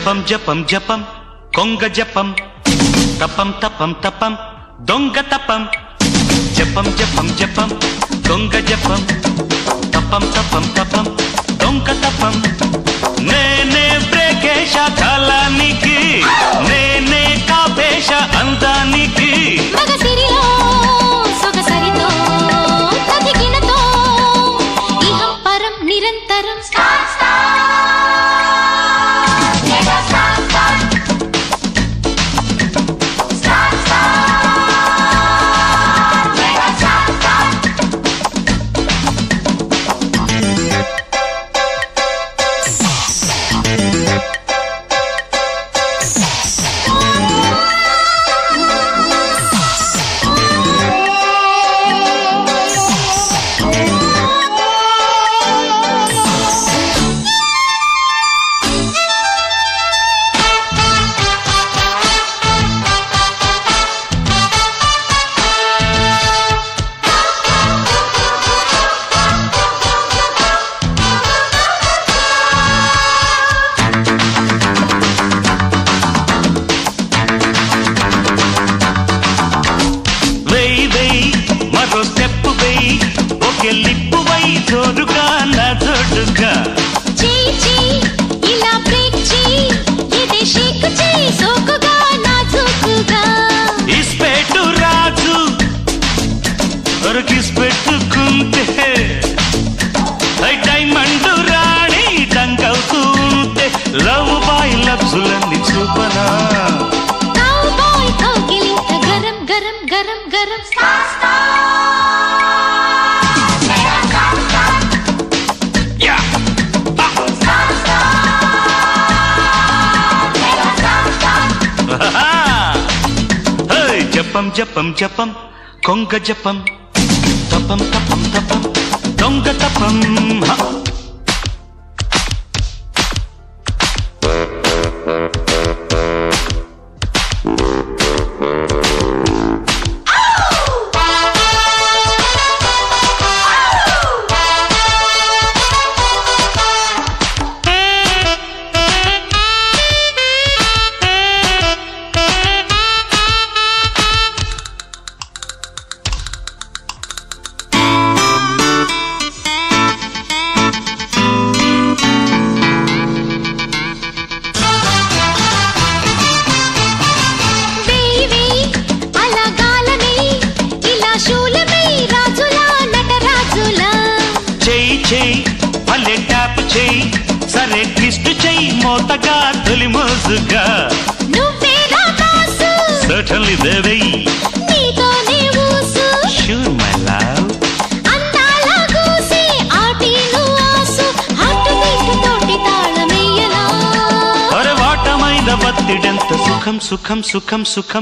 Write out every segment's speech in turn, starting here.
జపం జపం జపం కొంగ జపం తపం తపం తపం దొంగ తపం జపం జపం జపం దొంగ జపం తపం తపం తపం దొంగ తపం నేనే బ్రేకేశ కాలానికి నేనే కాపేశ అందానికి మగసిరిలో సొగసరితో తదిగినతో ఇహం పరం నిరంతరం వెయ్యి వెయ్యి మరో స్టెప్ వెయ్యి ఒకే లిప్పు వై జోరుగా నా జోడుగా చేయి చేయి ఇలా బ్రేక్ చేయి ఇదే షేక్ చేయి సోకుగా నాజూకుగా ఇస్పెట్టు రాజు ఒరకిస్ పెట్టుకుంటే ఐ డైమండ్ రాణి డంకవుతూ ఉంటే లవ్ బాయ్ లబ్జులన్నీ చూపనా కౌ బాయ్ కౌగిలింత గరం గరం గరం గరం యా హే జపం జపం జపం కొంగ జపం తపం తపం తపం దొంగ తపం హ. వేయి వేయి అలా గాలమే ఇలా శూలమే రాజులా నటరాజులా చెయ్యి చెయ్యి భలే ట్యాప్ చెయ్యి సరే ట్విస్ట్ చెయ్యి మోతగా తొలి మోజుగా నువ్వే నా బాసు సర్టన్లీ దేవై నీతోనే ఊసు షూర్ మై లవ్ అందాల కూసి ఆటిను ఆసు హార్ట్ బీట్ తోటి తాళమేయలా అరే వాటమైన బత్తిడెంత సుఖం సుఖం సుఖం సుఖం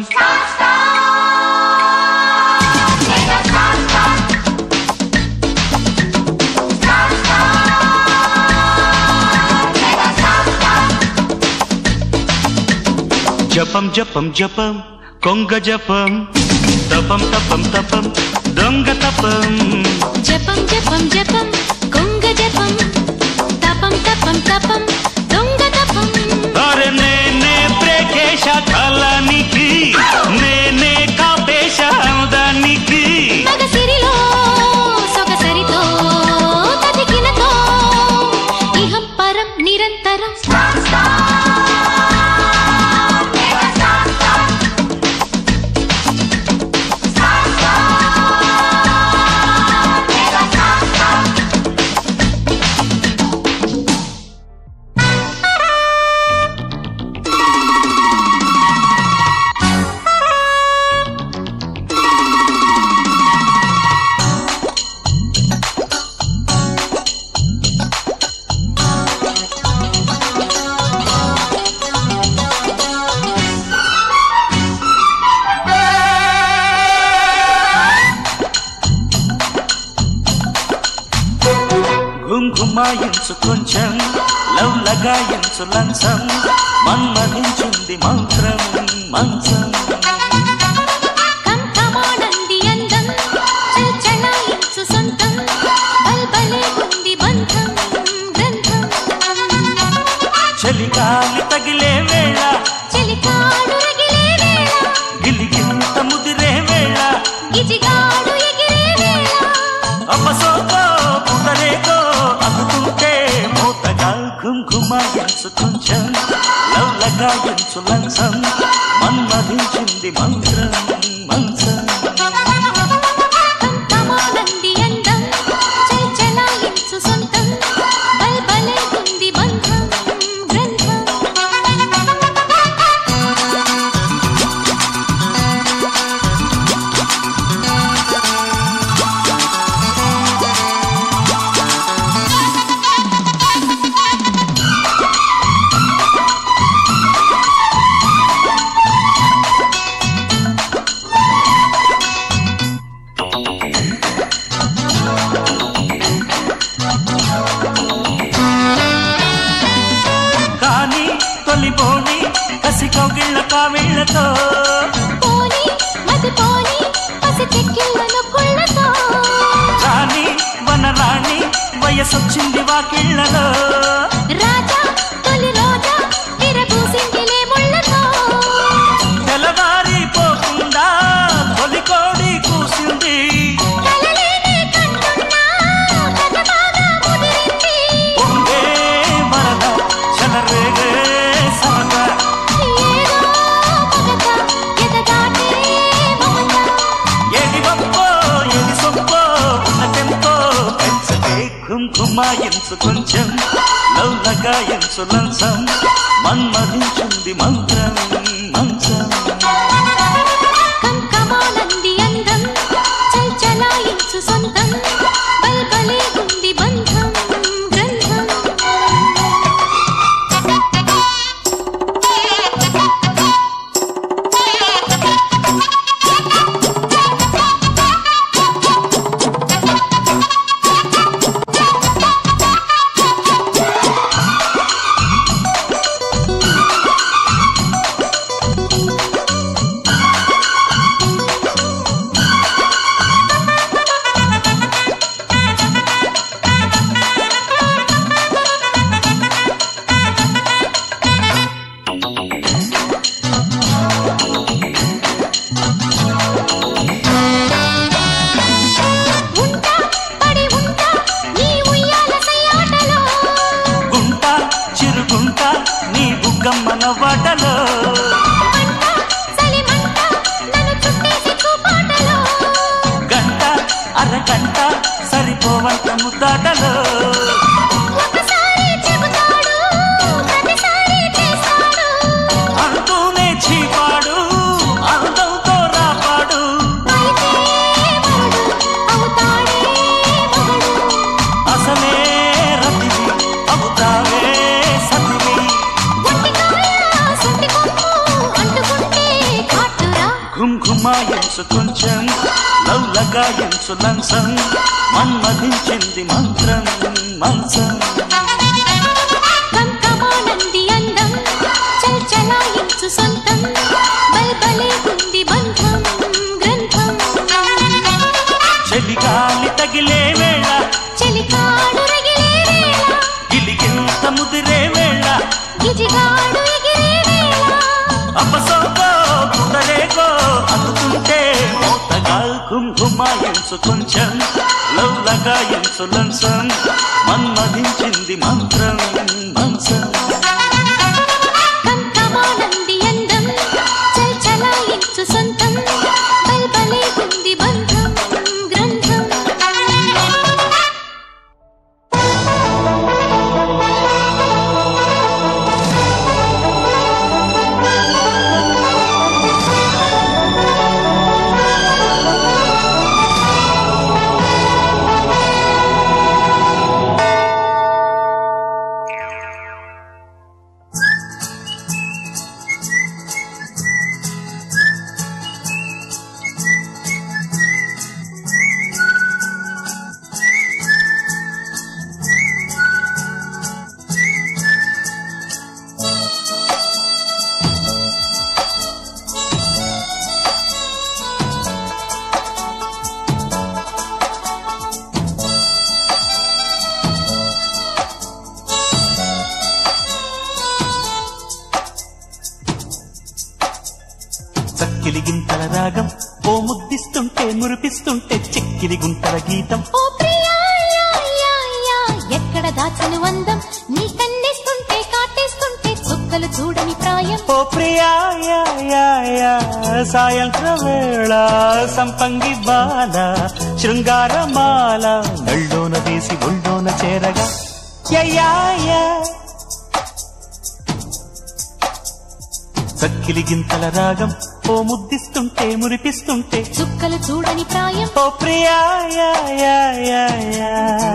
జపం జపం జపం కొంగ జపం తపం తపం తపం దొంగ తపం జపం జపం జపం కొంగ జపం తపం తపం తపం దొంగ తపం అరే నేనే బ్రేకేశ కాలానికి నేనే కాపేశ అందానికి మగసిరిలో సొగసరితో తదికినతో ఇహం పరం నిరంతరం గుంగుమాయించు కొంచెం లవ్ లగాయించు లంచం మన్మధించింది మంత్రం మంచం కంఠమాడంది అందం చల్చలాయించు సొంతం బల్బలే ఉంది బంధం గ్రంథం చలిగాలి తగిలే గిజిగాడు ఎగిరే వేళ అప్పసోకో పుట్టరేకో అందుకుంటే మూతగా కుంకుమ ఎంచు కొంచెం లవ్లగా ఎంచు లంచం మన్మధించింది మంత్రం మంచం కంకమానంది అందం చల్చలాయించు సొంతం బల్బలే ఉంది బంధం గ్రంథం కానీ తొలిపోని కసి కౌగిళ్ళ కావిళ్ళతో పోని మది పోని పసి చెక్కిళ్ళను కుళ్ళతో రాణి వనరాణి వయసొచ్చింది వాకిళ్ళలో రాజా తొలి రోజా విరబూసిందిలే ముళ్ళతో తెల్లవారిపోకుండా తొలి కోడి కూసింది కలలేనే కట్టున్నా కథ బాగా ముదిరింది పొంగే వరద చలరేగే సరదా ఏదో మగత ఎదగాటే మమత ఏది గొప్పో ఏది సొప్పో ఉన్నతెంతో పెంచకే కుంకుమ ఎంచు కొంచెం లవ్లగా ఎంచు లంచం మన్మధించింది మంత్రం మంచం కంకమానంది అందం చల్చలాయించు సొంతం బల్బలే ఉంది బంధం గ్రంథం ఉంటా పడి ఉంటా నీ ఉయ్యాల సయ్యాటలో గుంట చిరుగుంట నీ బుగ్గమ్మన వాటలో మంట చలిమంట నన్ను చుట్టేసి చూపాటలో గంట అరగంట సరిపోవంత ముద్దాటలో ఒకసారి చెబుతాడు ప్రతిసారి చేస్తాడు అంటూనే చీపాడు అందంతో రాపాడు అయితే వరుడు అవుతాడే మగడు అసలే రతివి అవుతావే సతివి ఒంటికాయ సొంటి కొమ్ము అంటుకుంటే కాటురా ఘుంఘుమ ఎంచు కొంచెం లవ్లగా ఎంచు లంచం మన్మధించింది మంత్రం మంచం కంకమానంది అందం చల్చలాయించు సొంతం బల్బలే ఉంది బంధం గ్రంథం చలిగాలి తగిలే వేళ చెలికాడు రగిలే వేళ గిలిగింత ముదిరే వేళ గిజిగాడు ఎగిరే వేళ అపసోకో పుట్టలేకో అందుకుంటే మోతగా కుంకుమ ఎంచు కొంచెం లవ్లగా ఎంచు లంచం మన్మధించింది మంత్రం మంచం కంకమానంది అందం చల్చలాయించు సొంతం బల్బలే ఉంది బంధం గ్రంథం ముద్దిస్తుంటే మురిపిస్తుంటే చెక్కిలి గుంటల గీతం ఓ ప్రియా యా, యా, యా, ఎక్కడ దాచను అందం నీ కన్నేస్తుంటే కాటేస్తుంటే చుక్కలు చూడని ప్రాయం ఓ ప్రియా యా, యా, యా, సాయంత్ర వేళ సంపంగి బాల శృంగారమాల నళ్ళోన వేసి ఒళ్ళోన చేరగా యా, యా. చక్కిలి గింతల రాగం ఓ ముద్దిస్తుంటే మురిపిస్తుంటే చుక్కలు చూడని ప్రాయం ఓ ప్రియా యా, యా, యా, యా.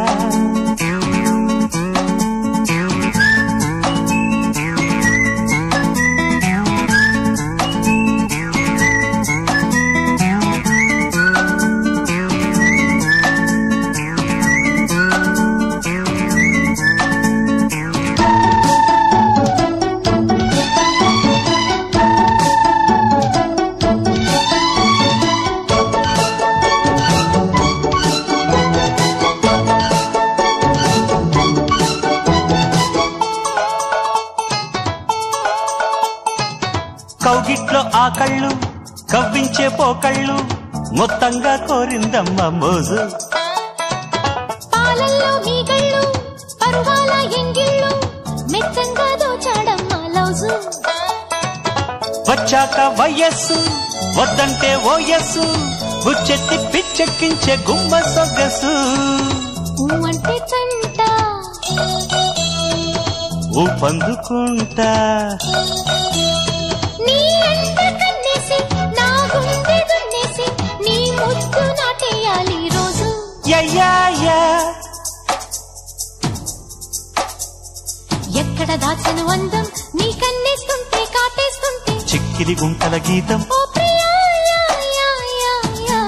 కౌగిట్లో ఆ కళ్ళు కవ్వించే పోకళ్ళు మొత్తంగా కోరిందమ్మ మోజు పాలల్లో మీగళ్ళు పరువాల ఎంగిళ్ళు మెచ్చంగా దోచాడమ్మ లౌజు వచ్చాక వయస్సు వద్దంటే ఓయస్సు బుచ్చెత్తి పిచ్చెక్కించే గుమ్మ సొగసు ఊ అంటే చంట ఊపందుకుంటా నీ అంట కన్నేసి నా గుండె దున్నేసి నీ ముద్దు నాటేయాలి రోజు యయ్యాయా ఎక్కడ దాచను అందం నీ కన్నేస్తుంటే కాటేస్తుంటే చిక్కిరి గుంటల గీతం ఓ ప్రియా యా, యా, యా, యా.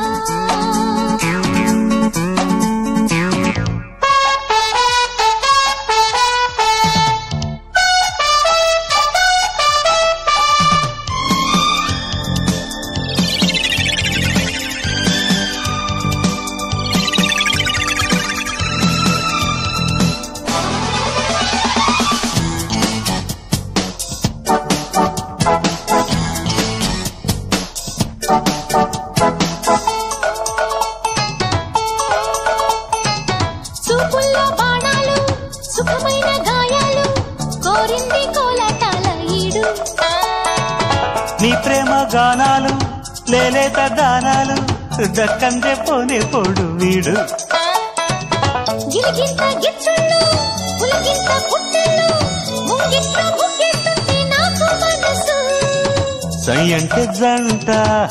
చూపుల్లో బాణాలు సుఖమైన గాయాలు కోరింది కోలాటాల ఈడు నీ ప్రేమ గానాలు లేలేత దానాలు దక్కందే పోనే పోడు వీడు గిలిగింత గిచ్చుళ్ళు పులగింత పుట్టిళ్ళు ముంగిట్ట ముగ్గేస్తుంటే నాకు మనసు సై అంటే జంట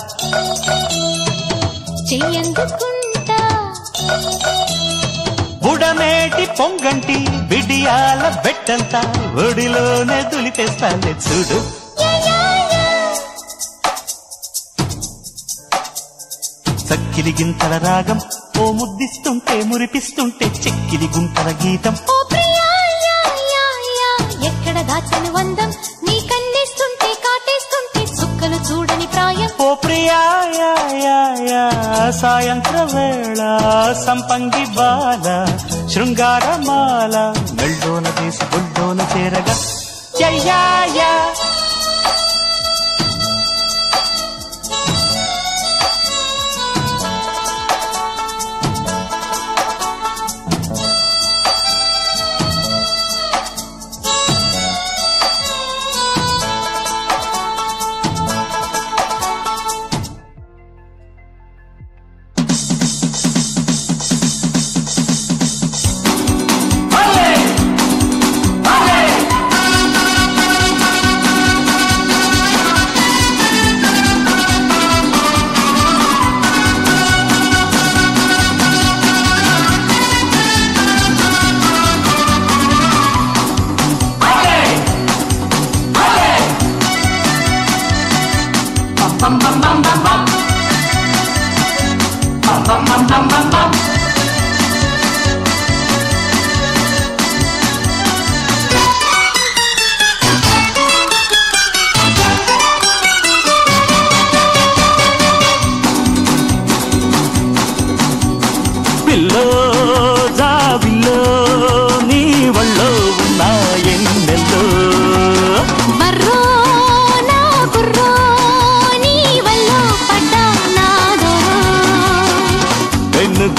చెయ్యందుకుంటా బుడమేటి పొంగంటి బిడియాల బెట్టంత ఒడిలోనే దులిపేస్తాలే చూడు యా, యా, యా. చక్కిలి గింతల రాగం ఓ ముద్దిస్తుంటే మురిపిస్తుంటే చెక్కిలి గుంటల గీతం ఓ ప్రియా యా, యా, యా. ఎక్కడ దాచను అందం నీ కన్నేస్తుంటే కాటేస్తుంటే చుక్కలు చూడని ప్రాయం ఓ ప్రియా యా, యా, యా, సాయంత్ర వేళ సంపంగి బాల శృంగారమాల మెళ్ళోన తీసి గుడ్డోన చేరగా యయ్యాయా ఓ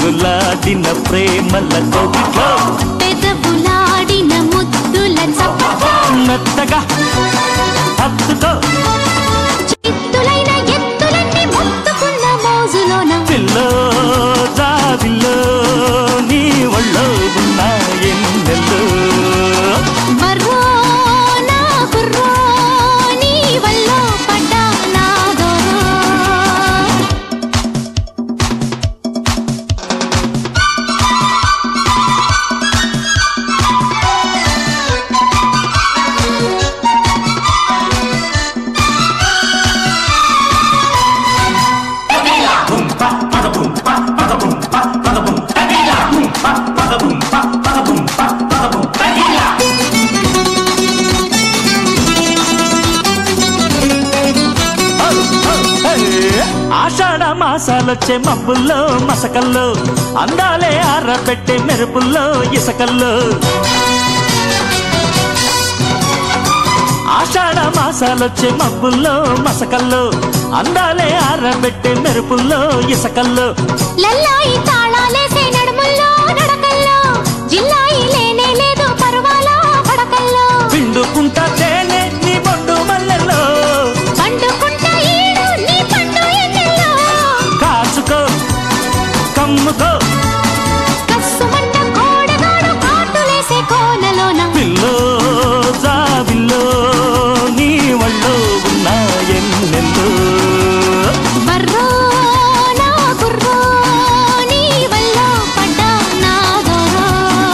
పెనుగులాడిన ప్రేమల కోగిట్లో పెదవులాడిన ముద్దుల చప్పట్లో మెత్తగా హత్తుకో చిత్తులైన ఎత్తులన్నీ మొత్తుకున్న మోజులోన పిల్లో జాబిల్లో నీ ఒళ్ళో ఉన్న ఎన్నెల్లో మర్రో నా కుర్రో నీ వల్లో పడ్డా నా దోరో ఆషాఢ మాసాలొచ్చే మబ్బుల్లో మసకల్లో అందాలే ఆరబెట్టే మెరుపుల్లో ఇసకల్లో ఆషాఢ మాసాలొచ్చే మబ్బుల్లో మసకల్లో అందాలే ఆరబెట్టే మెరుపుల్లో ఇసకల్లో లల్లాయి తాళాలేసే నడుముల్లో నడకల్లో జిల్లాయి లేనే లేదు పర్వాలా పడకల్లో పిండుకుంటా తేనె నీ బొండు మల్లెల్లో పండుకుంట ఈడు నీ పండు ఎండల్లో కాచుకో కమ్ముకో కస్సుమంట కోడగాడు కాటులేసే కోనలోన పిల్లో జాబిల్లో నీ ఒళ్ళో ఉన్న ఎన్నెల్లో మర్రో నా కుర్రో నీ వల్లో పడ్డా నా దోరో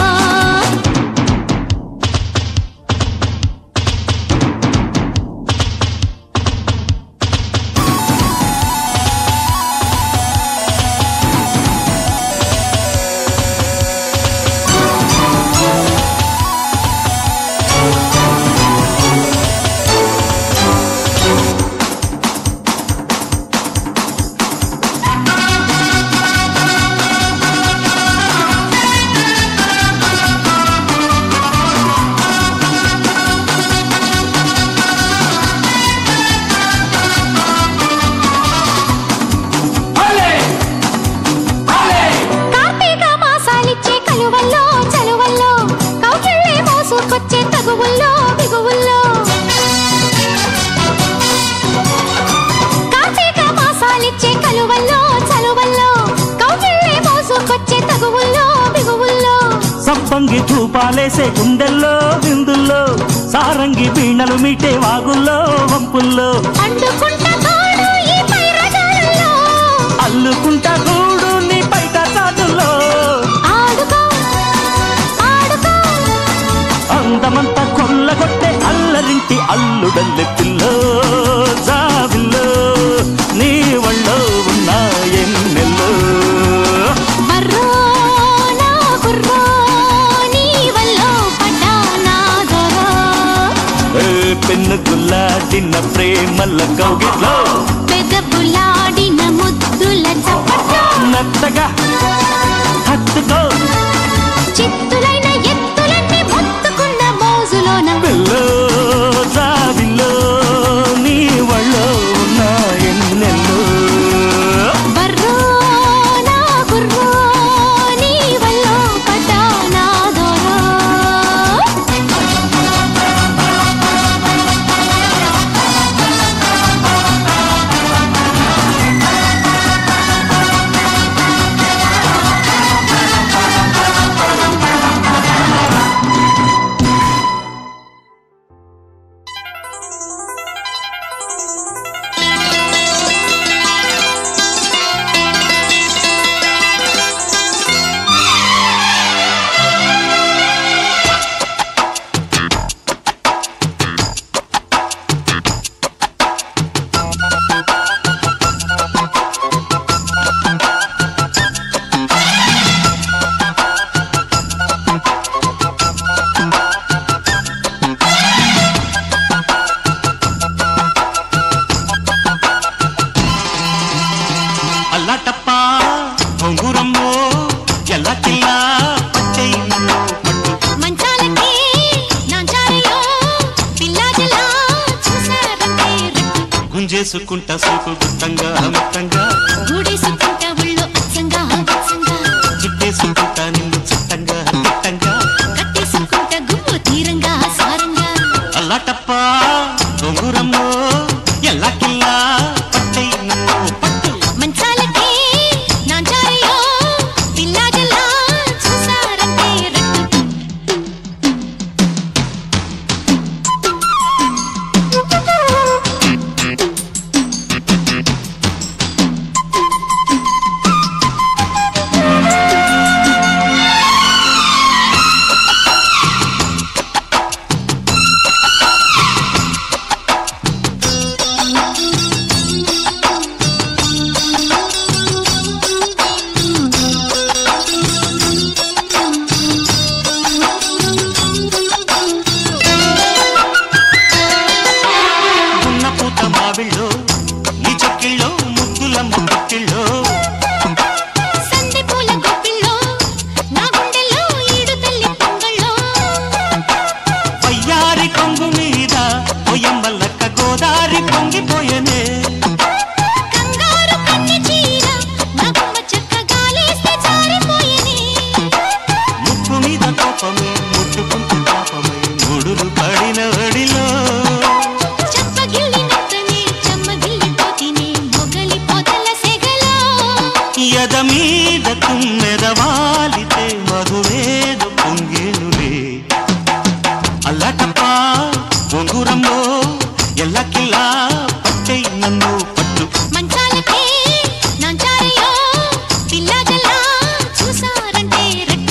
కార్తీక మాసాలిచ్చే కలువల్లో చలువల్లో కౌకిళ్ళే మోసుకొచ్చే తగువుల్లో బిగువుల్లో కార్తీక మాసాలిచ్చే కలువల్లో చలువల్లో కౌకిళ్ళే మోసుకొచ్చే తగువుల్లో బిగువుల్లో సంపంగి ధూపాలేసే గుండెల్లో విందుల్లో సారంగి వీణలు మీటే వాగుల్లో వంపుల్లో అండుకుంట తోడు ఈ పైరగాలలో అల్లుకుంటా గూడు నీ బయట చాటుల్లో ఆడుకో ఆడుకో అందమంతా కొల్లగొట్టే అల్లరింటి అల్లుడల్లె పిల్లో జాబిల్లో నీ ఒళ్ళో ఉన్న ఎన్నెల్లో మర్రో నా కుర్రో నీ వల్లో పడ్డా నా దొరో ఏ పెన్ను గుల్లాడిన ప్రేమల కౌగిట్లో పెదపులాడిన ముద్దుల చప్పట్లో నత్తగా హత్తుకో చిత్తులైన ఎత్తులన్నీ మొత్తుకున్న మోజులోన పిల్లో జాబిల్లో నీ ఒళ్ళో ఉన్న ఎన్నెల్లో బర్రో నా కుర్రో నీ వల్లో పడ్డా నా దొరో అల్లాటప్ప ఉంగురమ్మో ఎల్ల కిల్లా పట్టై నన్ను పట్టు మంచాలకి నాంచారలో పిల్లాజలా చూసారంటే రెట్టు గుంజేసుకుంటా సూకు గుత్తంగా మిత్తంగా గూడేసుకుంటా ఒళ్ళు అచ్చంగా అచ్చంగా గద మీద తుమ్మెదవాలితే మధువేదు పొంగేనులే అల్లటప్ప ఉంగురంలో ఎల్లకిల్లా పట్టై నన్ను పట్టు మంచాలకే నాంచారయ్యో పిల్లాజల్లా చూసారంటే రట్టు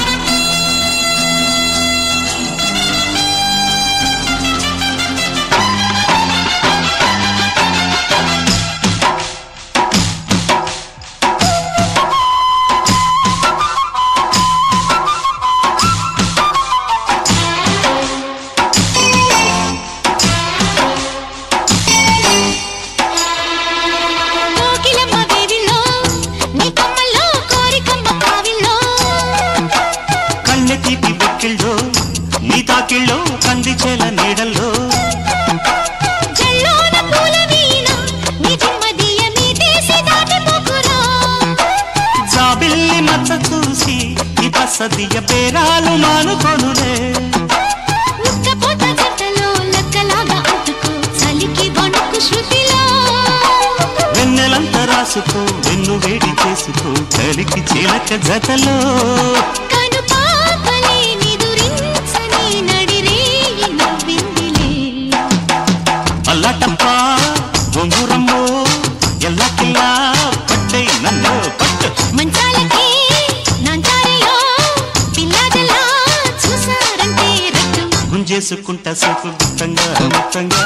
కోకిలమ్మ వేవిలో నీ కొమ్మల్లో కోరికమ్మ కావిలో కన్నె తీపి బొక్కిళ్ళో నీ తాకిళ్ళో కందిచేల నీడల్లో జల్లోన పూల వీణ నీ జిమ్మదియ నీ దేశి దాటిపోకురా జాబిల్లి మచ్చ చూసి ఈ బసదియ పేరాలు మానుకొనులే ఉక్కపోత జంటలో లక్కలాగా అంటుకో చలికి వణుకు శృతిలో వెన్నెలంత రాసుకో వెన్ను వేడి చేసుకో కలికి చీలక జతలో కను పాపలే నిదురించని నడిరేయి నవ్విందిలే అల్లటప్ప బొంగురమ్మో ఎల్లకిల్లా పట్టై నన్ను పట్టు మంచాలకే నాంచారయ్యో పిల్లాజల్లా చూసారంటే రట్టు గుంజేసుకుంటా సోకు గుత్తంగా మొత్తంగా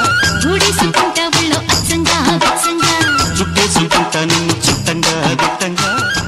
గూడేసుకుంటా ఒళ్ళో అచ్చంగా వెచ్చంగా చుట్టేసుకుంటా నిన్ను చుట్టంగా గుట్టంగా